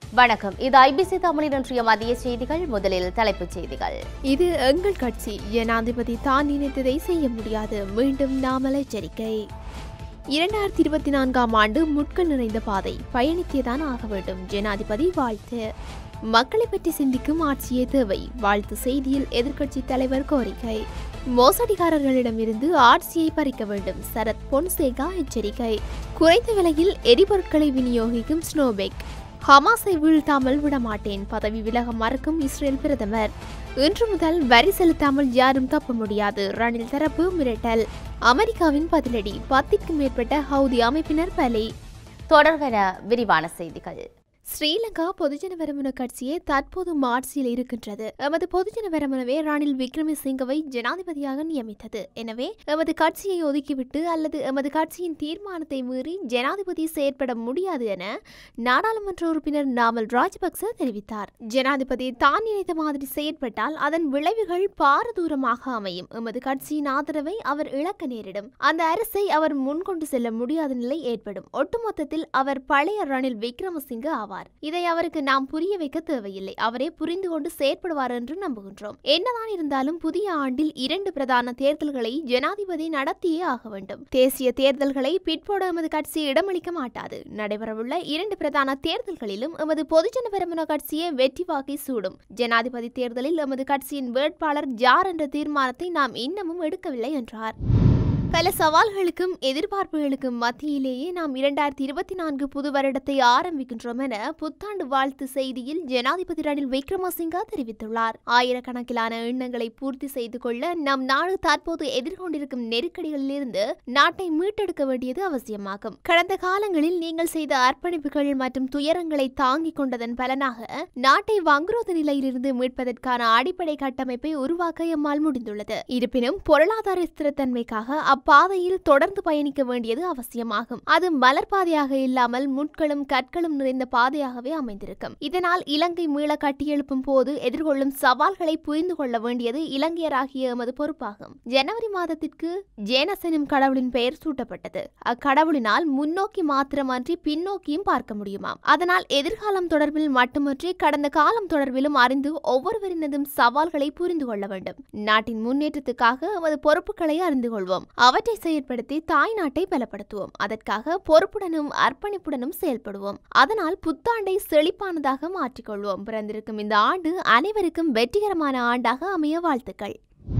வணக்கம் இது ஐபிசி தமிழின் இன்றைய மதிய செய்திகள் முதலில் தலைப்புச் செய்திகள் இது எங்கள் கட்சி ஜனாதிபதி தான் நினைத்ததை செய்ய முடியாது மீண்டும் நாமல் எச்சரிக்கை இரண்டாயிரத்தி இருபத்தி நான்காம் ஆண்டு முட்கள் நிறைந்த பாதை பயணித்தேதான் ஆக வேண்டும் ஜனாதிபதி வாழ்த்து மக்களை பற்றி சிந்திக்கும் ஆட்சியே தேவை வாழ்த்து செய்தியில் எதிர்க்கட்சி தலைவர் கோரிக்கை மோசடிக்காரர்களிடமிருந்து ஆட்சியை பறிக்க வேண்டும் சரத் பொன்சேகா எச்சரிக்கை குறைந்த விலையில் எரிபொருட்களை விநியோகிக்கும் ஸ்னோபெக் ஹமாஸை வீழ்த்தாமல் விடமாட்டேன் பதவி விலக மறுக்கும் இஸ்ரேல் பிரதமர் இன்று முதல் வரி செலுத்தாமல் யாரும் தப்ப முடியாது ரணில் தரப்பு மிரட்டல் அமெரிக்காவின் பதிலடி பத்திற்கும் மேற்பட்ட ஹவுதி அமைப்பினர் பலி தொடர்வென விரிவான செய்திகள் ஸ்ரீலங்கா பொதுஜன வரமுன கட்சியே தற்போது ஆட்சியில் இருக்கின்றது எமது பொதுஜன வரமுனவே ரணில் விக்ரமசிங்கவை ஜனாதிபதியாக நியமித்தது எனவே எமது கட்சியை ஒதுக்கிவிட்டு அல்லது எமது கட்சியின் தீர்மானத்தை மீறி ஜனாதிபதி செயற்பட முடியாது என நாடாளுமன்ற உறுப்பினர் நாமல் ராஜபக்ச தெரிவித்தார் ஜனாதிபதி தான் நினைத்த மாதிரி செயற்பட்டால் அதன் விளைவுகள் பாரதூரமாக அமையும் எமது கட்சியின் ஆதரவை அவர் இழக்க நேரிடும் அந்த அரசை அவர் முன்கொண்டு செல்ல முடியாத நிலை ஏற்படும் ஒட்டுமொத்தத்தில் அவர் பழைய ரணில் விக்ரமசிங்க ஆவார் இதை அவருக்கு நாம் புரிய வைக்க தேவையில்லை அவரே புரிந்து கொண்டு செயற்படுவார் என்று நம்புகின்றோம் என்னதான் இருந்தாலும் புதிய ஆண்டில் இரண்டு பிரதான தேர்தல்களை ஜனாதிபதி நடத்தியே ஆக வேண்டும் தேசிய தேர்தல்களை பிற்போட எமது கட்சி இடமளிக்க மாட்டாது நடைபெறவுள்ள இரண்டு பிரதான தேர்தல்களிலும் எமது பொதுஜன பெரமுன கட்சியே வெற்றி வாக்கை சூடும் ஜனாதிபதி தேர்தலில் எமது கட்சியின் வேட்பாளர் யார் என்ற தீர்மானத்தை நாம் இன்னமும் எடுக்கவில்லை என்றார் பல சவால்களுக்கும் எதிர்பார்ப்புகளுக்கும் மத்தியிலேயே நாம் இரண்டாயிரத்தி இருபத்தி நான்கு புது வருடத்தை ஆரம்பிக்கின்றோம் என புத்தாண்டு வாழ்த்து செய்தியில் ஜனாதிபதி ரணில் விக்ரமசிங்கா தெரிவித்துள்ளார் ஆயிரக்கணக்கிலான எண்ணங்களை பூர்த்தி செய்து கொள்ள நம் நாடு தற்போது எதிர்கொண்டிருக்கும் நெருக்கடிகளிலிருந்து நாட்டை மீட்டெடுக்க வேண்டியது அவசியமாகும் கடந்த காலங்களில் நீங்கள் செய்த அர்ப்பணிப்புகள் மற்றும் துயரங்களை தாங்கிக் கொண்டதன் பலனாக நாட்டை வங்குரோத நிலையிலிருந்து மீட்பதற்கான அடிப்படை கட்டமைப்பை உருவாக்க எம்மால் முடிந்துள்ளது இருப்பினும் பொருளாதார ஸ்திரத்தன்மைக்காக அப்பாதையில் தொடர்ந்து பயணிக்க வேண்டியது அவசியமாகும் அது மலர் பாதையாக இல்லாமல் முட்களும் கற்களும் நிறைந்த பாதையாகவே அமைந்திருக்கும் இதனால் இலங்கை மீள கட்டியெழுப்பும் போது எதிர்கொள்ளும் சவால்களை புரிந்து கொள்ள வேண்டியது இலங்கையராகிய எமது பொறுப்பாகும் ஜனவரி மாதத்திற்கு ஜேனஸ் எனும் கடவுளின் பெயர் சூட்டப்பட்டது அக்கடவுளினால் முன்னோக்கி மாத்திரமன்றி பின்னோக்கியும் பார்க்க முடியுமாம் அதனால் எதிர்காலம் தொடர்பில் மட்டுமன்றி கடந்த காலம் தொடர்பிலும் அறிந்து ஒவ்வொருவரினதும் சவால்களை புரிந்து கொள்ள வேண்டும் நாட்டின் முன்னேற்றத்துக்காக எமது பொறுப்புகளை அறிந்து கொள்வோம் அவற்றை செயற்படுத்தி தாய் நாட்டை பலப்படுத்துவோம் அதற்காக பொறுப்புடனும் அர்ப்பணிப்புடனும் செயல்படுவோம் அதனால் புத்தாண்டை செழிப்பானதாக மாற்றிக்கொள்வோம் பிறந்திருக்கும் இந்த ஆண்டு அனைவருக்கும் வெற்றிகரமான ஆண்டாக அமைய வாழ்த்துக்கள்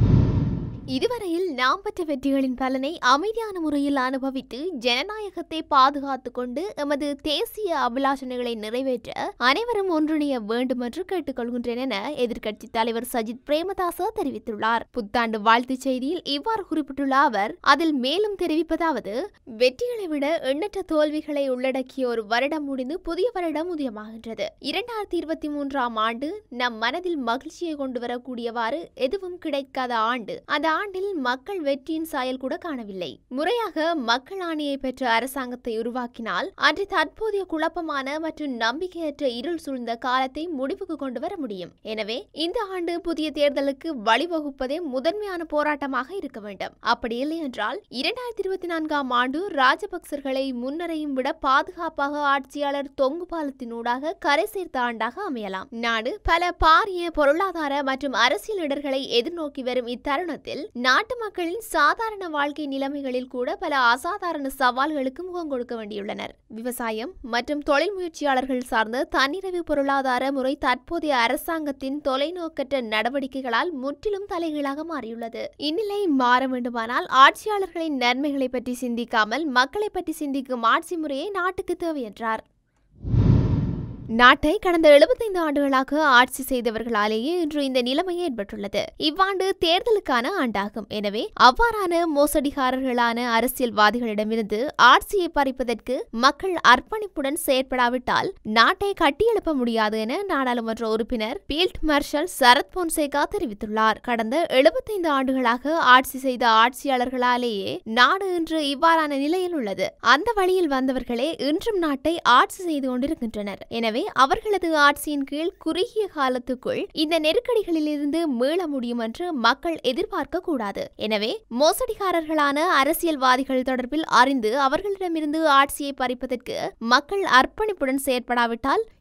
இதுவரையில் நாம் பெற்ற வெற்றிகளின் பலனை அமைதியான முறையில் அனுபவித்து ஜனநாயகத்தை பாதுகாத்துக் கொண்டு எமது தேசிய அபிலாஷனைகளை நிறைவேற்ற அனைவரும் ஒன்றிணைய வேண்டும் என்று கேட்டுக்கொள்கின்றேன் என எதிர்க்கட்சித் தலைவர் சஜித் பிரேமதாச தெரிவித்துள்ளார் புத்தாண்டு வாழ்த்துச் செய்தியில் இவ்வாறு குறிப்பிட்டுள்ள அவர் அதில் மேலும் தெரிவிப்பதாவது வெற்றிகளை விட எண்ணற்ற தோல்விகளை உள்ளடக்கிய ஒரு வருடம் முடிந்து புதிய வருடம் உதயமாகின்றது இரண்டாயிரத்தி இருபத்தி மூன்றாம் ஆண்டு நம் மனதில் மகிழ்ச்சியை கொண்டு வரக்கூடியவாறு எதுவும் கிடைக்காத ஆண்டு அந்த ஆண்டில் மக்கள் வெற்றியின் சாயல் கூட காணவில்லை முறையாக மக்கள் ஆணையை பெற்ற அரசாங்கத்தை உருவாக்கினால் அன்று தற்போதைய குழப்பமான மற்றும் நம்பிக்கையற்ற இருள் சூழ்ந்த காலத்தை முடிவுக்கு கொண்டு வர முடியும் எனவே இந்த ஆண்டு புதிய தேர்தலுக்கு வழிவகுப்பதே முதன்மையான போராட்டமாக இருக்க வேண்டும் அப்படி இல்லை என்றால் இரண்டாயிரத்தி இருபத்தி நான்காம் ஆண்டு ராஜபக்சர்களை முன்னரையும் விட பாதுகாப்பாக ஆட்சியாளர் தொங்கு பாலத்தினூடாக கரை சேர்த்த ஆண்டாக அமையலாம் நாடு பல பாரிய பொருளாதார மற்றும் அரசியல் இடர்களை எதிர்நோக்கி வரும் இத்தருணத்தில் நாட்டு மக்களின் சாதாரண வாழ்க்கை நிலைமைகளில் கூட பல அசாதாரண சவால்களுக்கு முகம் கொடுக்க வேண்டியுள்ளனர் விவசாயம் மற்றும் தொழில் முயற்சியாளர்கள் சார்ந்த தன்னிறைவு பொருளாதார முறை தற்போதைய அரசாங்கத்தின் தொலைநோக்கற்ற நடவடிக்கைகளால் முற்றிலும் தலைகீழாக மாறியுள்ளது இந்நிலை மாற வேண்டுமானால் ஆட்சியாளர்களின் நன்மைகளை பற்றி சிந்திக்காமல் மக்களை பற்றி சிந்திக்கும் ஆட்சி முறையை நாட்டுக்கு தேவை என்றார் நாட்டை கடந்த எழுபத்தைந்து ஆண்டுகளாக ஆட்சி செய்தவர்களாலேயே இன்று இந்த நிலைமை ஏற்பட்டுள்ளது இவ்வாண்டு தேர்தலுக்கான ஆண்டாகும் எனவே அவ்வாறான மோசடிகாரர்களான அரசியல்வாதிகளிடமிருந்து ஆட்சியை பறிப்பதற்கு மக்கள் அர்ப்பணிப்புடன் செயற்படாவிட்டால் நாட்டை கட்டியெழுப்ப முடியாது என நாடாளுமன்ற உறுப்பினர் பீல்ட் மார்ஷல் சரத் பொன்சேகா தெரிவித்துள்ளார் கடந்த எழுபத்தைந்து ஆண்டுகளாக ஆட்சி செய்த ஆட்சியாளர்களாலேயே நாடு இன்று இவ்வாறான நிலையில் உள்ளது அந்த வழியில் வந்தவர்களே இன்றும் நாட்டை ஆட்சி செய்து கொண்டிருக்கின்றனர் எனவே அவர்களது ஆட்சியின் கீழ் குறுகிய காலத்துக்குள் இந்த நெருக்கடிகளிலிருந்து மீள முடியும் என்று மக்கள் எதிர்பார்க்க கூடாது எனவே மோசடிக்காரர்களான அரசியல்வாதிகள் தொடர்பில் அறிந்து அவர்களிடமிருந்து ஆட்சியை பறிப்பதற்கு மக்கள் அர்ப்பணிப்புடன் செயற்படாவிட்டால்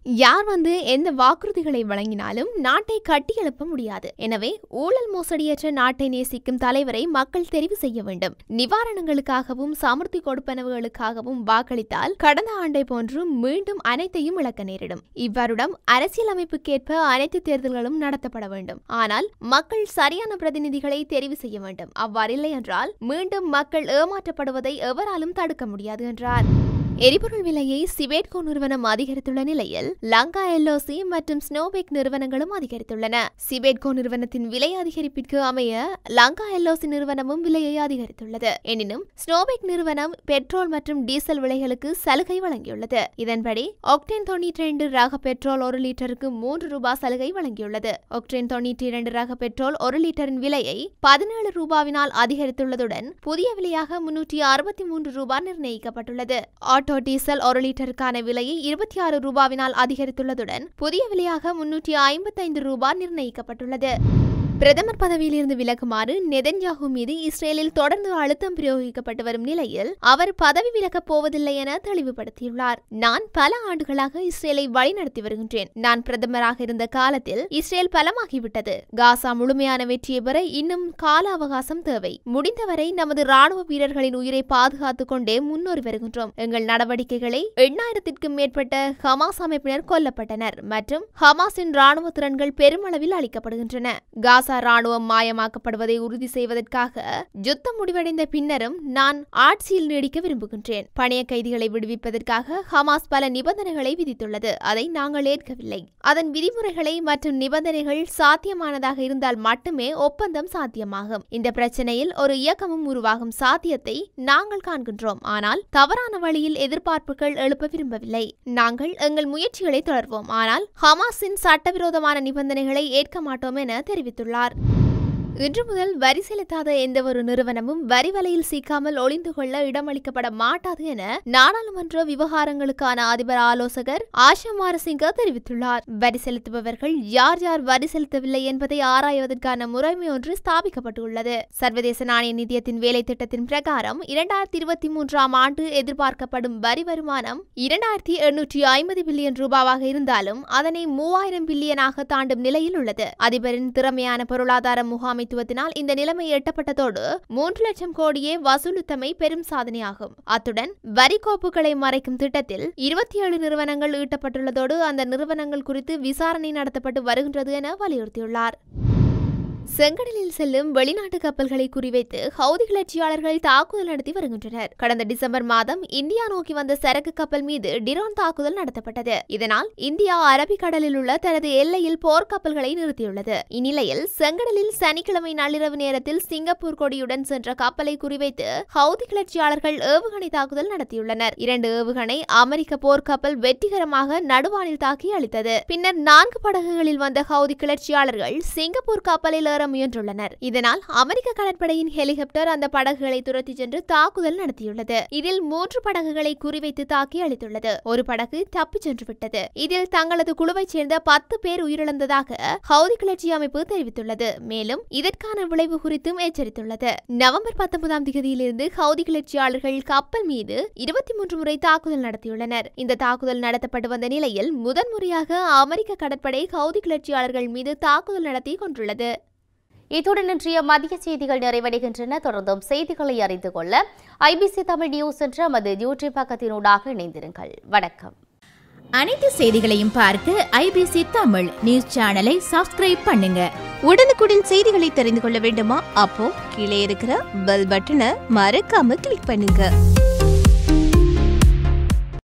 யார் வந்து எந்த வாக்குறுதிகளை வழங்கினாலும் நாட்டை கட்டியெழுப்ப முடியாது எனவே ஊழல் மோசடியற்ற நாட்டை நேசிக்கும் தலைவரை மக்கள் தெரிவு செய்ய வேண்டும் நிவாரணங்களுக்காகவும் சமர்த்தி கொடுப்பனவுகளுக்காகவும் வாக்களித்தால் கடந்த ஆண்டை போன்று மீண்டும் அனைத்தையும் இழக்க நேரிடும் இவ்வருடம் அரசியலமைப்புக்கேற்ப அனைத்து தேர்தல்களும் நடத்தப்பட வேண்டும் ஆனால் மக்கள் சரியான பிரதிநிதிகளை தெரிவு செய்ய வேண்டும் அவ்வாறில்லை என்றால் மீண்டும் மக்கள் ஏமாற்றப்படுவதை எவராலும் தடுக்க முடியாது என்றார் எரிபொருள் விலையை சிவேட்கோ நிறுவனம் அதிகரித்துள்ள நிலையில் லங்கா எல்ஓசி மற்றும் ஸ்னோபெக் நிறுவனங்களும் அதிகரித்துள்ளன சிவேட்கோ நிறுவனத்தின் விலை அதிகரிப்பிற்கு அமைய லங்கா எல்ஓசி நிறுவனமும் விலையை அதிகரித்துள்ளது எனினும் ஸ்னோபெக் நிறுவனம் பெட்ரோல் மற்றும் டீசல் விலைகளுக்கு சலுகை வழங்கியுள்ளது இதன்படி ஒக்டேன் தொண்ணூற்றி இரண்டு ரக பெட்ரோல் ஒரு லிட்டருக்கு மூன்று ரூபாய் சலுகை வழங்கியுள்ளது ஒக்டேன் தொண்ணூற்றி இரண்டு ரக பெட்ரோல் ஒரு லிட்டரின் விலையை பதினேழு ரூபாவினால் அதிகரித்துள்ளதுடன் புதிய விலையாக முன்னூற்றி அறுபத்தி மூன்று ரூபாய் நிர்ணயிக்கப்பட்டுள்ளது ஆட்டோ டீசல் ஒரு லிட்டருக்கான விலையை இருபத்தி ஆறு ரூபாவினால் அதிகரித்துள்ளதுடன் புதிய விலையாக முன்னூற்றி ஐம்பத்தைந்து ரூபாய் நிர்ணயிக்கப்பட்டுள்ளது பிரதமர் பதவியிலிருந்து விலகுமாறு நெதன்யாகு மீது இஸ்ரேலில் தொடர்ந்து அழுத்தம் பிரயோகிக்கப்பட்டு வரும் நிலையில் அவர் பதவி விலகப் போவதில்லை என தெளிவுபடுத்தியுள்ளார் நான் பல ஆண்டுகளாக இஸ்ரேலை வழிநடத்தி வருகின்றேன் நான் பிரதமராக இருந்த காலத்தில் இஸ்ரேல் பலமாகிவிட்டது காசா முழுமையான வெற்றியை பெற இன்னும் கால அவகாசம் தேவை முடிந்தவரை நமது ராணுவ வீரர்களின் உயிரை பாதுகாத்துக் கொண்டே முன்னோறி வருகின்றோம் எங்கள் நடவடிக்கைகளை எண்ணாயிரத்திற்கும் மேற்பட்ட ஹமாஸ் அமைப்பினர் கொல்லப்பட்டனர் மற்றும் ஹமாஸின் ராணுவ திறன்கள் பெருமளவில் அளிக்கப்படுகின்றன காசா ராணுவம் மாயமாக்கப்படுவதை உறுதி செய்வதற்காக யுத்தம் முடிவடைந்த பின்னரும் நான் ஆட்சியில் நீடிக்க விரும்புகின்றேன் பணைய கைதிகளை விடுவிப்பதற்காக ஹமாஸ் பல நிபந்தனைகளை விதித்துள்ளது அதை நாங்கள் ஏற்கவில்லை அதன் விதிமுறைகளை மற்றும் நிபந்தனைகள் சாத்தியமானதாக இருந்தால் மட்டுமே ஒப்பந்தம் சாத்தியமாகும் இந்த பிரச்சனையில் ஒரு இயக்கமும் உருவாகும் சாத்தியத்தை நாங்கள் காண்கின்றோம் ஆனால் தவறான வழியில் எதிர்பார்ப்புகள் எழுப்ப விரும்பவில்லை நாங்கள் எங்கள் முயற்சிகளை தொடர்வோம் ஆனால் ஹமாஸின் சட்டவிரோதமான நிபந்தனைகளை ஏற்க மாட்டோம் என தெரிவித்துள்ளார் இன்று முதல் வரி செலுத்தாத எந்த ஒரு நிறுவனமும் வரி வலையில் சிக்காமல் ஒளிந்து கொள்ள இடமளிக்கப்பட மாட்டாது என நாடாளுமன்ற விவகாரங்களுக்கான அதிபர் ஆலோசகர் ஆஷா மாரசிங்க தெரிவித்துள்ளார் வரி செலுத்துபவர்கள் யார் யார் வரி செலுத்தவில்லை என்பதை ஆராய்வதற்கான முறைமை ஒன்று ஸ்தாபிக்கப்பட்டுள்ளது சர்வதேச நாணய நிதியத்தின் வேலை திட்டத்தின் பிரகாரம் இரண்டாயிரத்தி இருபத்தி மூன்றாம் ஆண்டு எதிர்பார்க்கப்படும் வரி வருமானம் இரண்டாயிரத்தி எண்ணூற்றி ஐம்பது பில்லியன் ரூபாவாக இருந்தாலும் அதனை மூவாயிரம் பில்லியனாக தாண்டும் நிலையில் உள்ளது அதிபரின் திறமையான பொருளாதார முகாமைத்துவத்தினால் இந்த நிலைமை எட்டப்பட்டதோடு மூன்று லட்சம் கோடியே வசூலித்தமை பெரும் சாதனையாகும் அத்துடன் வரி கோப்புகளை மறைக்கும் திட்டத்தில் இருபத்தி ஏழு நிறுவனங்கள் ஈட்டப்பட்டுள்ளதோடு அந்த நிறுவனங்கள் குறித்து விசாரணை நடத்தப்பட்டு வருகின்றது என வலியுறுத்தியுள்ளார் செங்கடலில் செல்லும் வெளிநாட்டு கப்பல்களை குறிவைத்து ஹவுதி கிளர்ச்சியாளர்கள் தாக்குதல் நடத்தி வருகின்றனர் கடந்த டிசம்பர் மாதம் இந்தியா நோக்கி வந்த சரக்கு கப்பல் மீது டிரோன் தாக்குதல் நடத்தப்பட்டது இதனால் இந்தியா அரபிக்கடலில் உள்ள தனது எல்லையில் போர்க்கப்பல்களை நிறுத்தியுள்ளது இந்நிலையில் செங்கடலில் சனிக்கிழமை நள்ளிரவு நேரத்தில் சிங்கப்பூர் கொடியுடன் சென்ற கப்பலை குறிவைத்து ஹவுதி கிளர்ச்சியாளர்கள் ஏவுகணை தாக்குதல் நடத்தியுள்ளனர் இரண்டு ஏவுகணை அமெரிக்க போர்க்கப்பல் வெற்றிகரமாக நடுவானில் தாக்கி அளித்தது பின்னர் நான்கு படகுகளில் வந்த ஹவுதி கிளர்ச்சியாளர்கள் சிங்கப்பூர் கப்பலில் ஏற முயன்றுள்ளனர் இதனால் அமெரிக்க கடற்படையின் ஹெலிகாப்டர் அந்த படகுகளை துரத்தி சென்று தாக்குதல் நடத்தியுள்ளது இதில் மூன்று படகுகளை குறிவைத்து தாக்கி அளித்துள்ளது ஒரு படகு தப்பிச் சென்று விட்டது இதில் தங்களது குழுவைச் சேர்ந்த பத்து பேர் உயிரிழந்ததாக ஹவுதி கிளர்ச்சி அமைப்பு தெரிவித்துள்ளது மேலும் இதற்கான விளைவு குறித்தும் எச்சரித்துள்ளது நவம்பர் பத்தொன்பதாம் தேதியிலிருந்து ஹவுதி கிளர்ச்சியாளர்கள் கப்பல் மீது இருபத்தி மூன்று முறை தாக்குதல் நடத்தியுள்ளனர் இந்த தாக்குதல் நடத்தப்பட்டு வந்த நிலையில் முதன்முறையாக அமெரிக்க கடற்படை ஹவுதி கிளர்ச்சியாளர்கள் மீது தாக்குதல் நடத்தி கொண்டுள்ளது இத்துடன் இன்றைய மதிய செய்திகள் நிறைவடைகின்றன தொடர்ந்தும் செய்திகளை அறிந்து கொள்ள ஐபிசி தமிழ் நியூஸ் என்ற நமது யூடியூப் பக்கத்தினூடாக இணைந்திருங்கள் வணக்கம் அனைத்து செய்திகளையும் பார்க்க ஐபிசி தமிழ் நியூஸ் சேனலை சப்ஸ்கிரைப் பண்ணுங்க உடனுக்குடன் செய்திகளை தெரிந்து கொள்ள வேண்டுமா அப்போ கீழே இருக்கிற பெல் பட்டனை மறக்காம கிளிக் பண்ணுங்க